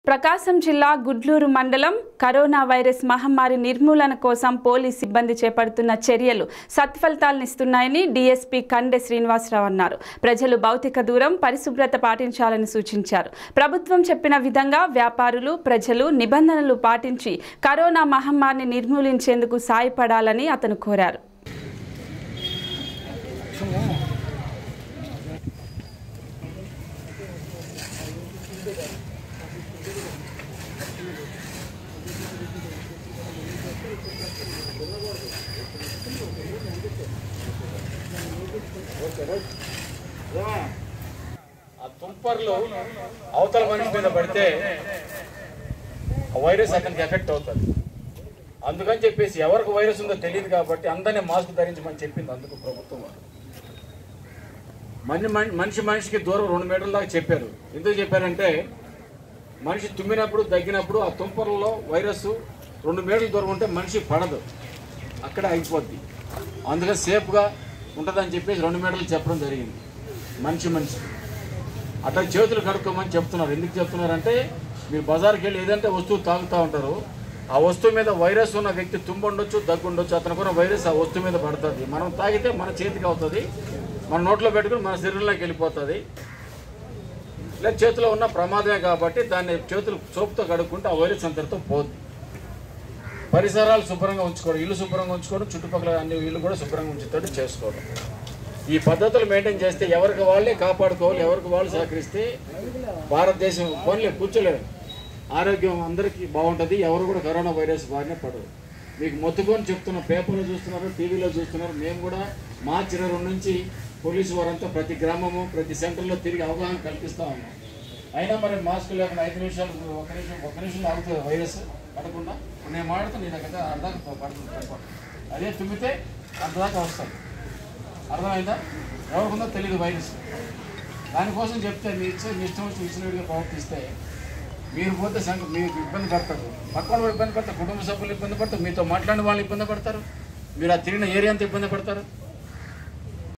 ప్రకాశం జిల్లా గుడ్లూరు మండలం corona virus మహమ్మారి నిర్మూలన కోసం పోలీస్ సిబ్బంది చేపడుతున్న చర్యలు సత్ఫలితాలనిస్తున్నాయని డీఎస్పీ కండె శ్రీనివాసరావు అన్నారు ప్రజలు భౌతిక దూరం పరిశుభ్రత పాటించాలని సూచించారు ప్రభుత్వం చెప్పిన విధంగా వ్యాపారులు ప్రజలు నిబంధనలు పాటించి కరోనా మహమ్మారిని నిర్మూలించేందుకు సాయపడాలని అతను కోరారు ఆ తుంపర్లు అవతల మనిషి మీద పడితే ఆ వైరస్ అతనికి ఎఫెక్ట్ అవుతుంది అందుకని చెప్పేసి ఎవరికి వైరస్ ఉందో తెలియదు కాబట్టి అందరినీ మాస్క్ ధరించమని చెప్పింది అందుకు ప్రభుత్వం వారు. మని మని- మనిషి మనిషికి దూరం రెండు మీటర్ల దాకా చెప్పారు ఎందుకు చెప్పారంటే మనిషి తుమ్మినప్పుడు దగ్గినప్పుడు ఆ తుంపర్లలో వైరస్ రెండు మీటర్ల దూరం ఉంటే మనిషి పడదు అక్కడ అయిపోద్ది అందుకని సేఫ్గా ఉంటుందని చెప్పేసి రెండు మీటర్లు చెప్పడం జరిగింది మనిషి మనిషి అట్లా చేతులు కడుక్కోమని చెప్తున్నారు ఎందుకు చెప్తున్నారంటే మీరు బజార్కి వెళ్ళి ఏదంటే వస్తువు తాగుతూ ఉంటారు ఆ వస్తువు మీద వైరస్ ఉన్న వ్యక్తి తుంబు ఉండొచ్చు దగ్గు ఉండొచ్చు అతనికి ఉన్న వైరస్ ఆ వస్తువు మీద పడుతుంది మనం తాగితే మన చేతికి అవుతుంది మన నోట్లో పెట్టుకుని మన శరీరంలోకి వెళ్ళిపోతుంది లేదా చేతిలో ఉన్న ప్రమాదమే కాబట్టి దాన్ని చేతులు సోపుతో కడుక్కుంటే ఆ వైరస్ అంతటితో పోద్ది పరిసరాలు శుభ్రంగా ఉంచుకోవడం ఇల్లు శుభ్రంగా ఉంచుకోవడం చుట్టుపక్కల అన్ని ఇల్లు కూడా శుభ్రంగా ఉంచుతాడు చేసుకోవడం ఈ పద్ధతులు మెయింటైన్ చేస్తే ఎవరికి వాళ్ళే కాపాడుకోవాలి ఎవరికి వాళ్ళు సహకరిస్తే భారతదేశం పోన్లే కూర్చోలేదు ఆరోగ్యం అందరికీ బాగుంటుంది ఎవరు కూడా కరోనా వైరస్ బారిన పడరు మీకు మొత్తుకొని చెప్తున్న పేపర్లో చూస్తున్నారు టీవీలో చూస్తున్నారు మేము కూడా మార్చి ఇరవై రెండు నుంచి పోలీసు వారంతా ప్రతి గ్రామము ప్రతి సెంటర్లో తిరిగి అవగాహన కల్పిస్తూ ఉన్నాం అయినా మరి మాస్క్ లేకుండా ఐదు నిమిషాలు ఒక నిమిషం ఒక నిమిషంలో ఆగుతుంది వైరస్ పడకుండా ఇప్పుడు నేను మాడుతూ నీ దగ్గర అర్థం పడుతుంది పడిపోతుంది అదే తుమ్మితే అంతదాకా వస్తుంది అర్థమైందా ఎవరికుందో తెలియదు వైరస్ దానికోసం చెప్తే మీ ఇచ్చే మీ ఇష్టం వచ్చి ఇచ్చినట్టుగా ప్రవర్తిస్తే మీరు పోతే సంఘ మీకు ఇబ్బంది పడతారు పక్కన వాళ్ళు ఇబ్బంది పడతారు కుటుంబ సభ్యులు ఇబ్బంది పడతారు మీతో మాట్లాడిన వాళ్ళు ఇబ్బంది పడతారు మీరు ఆ తిరిగిన ఏరియా అంతా ఇబ్బంది పడతారు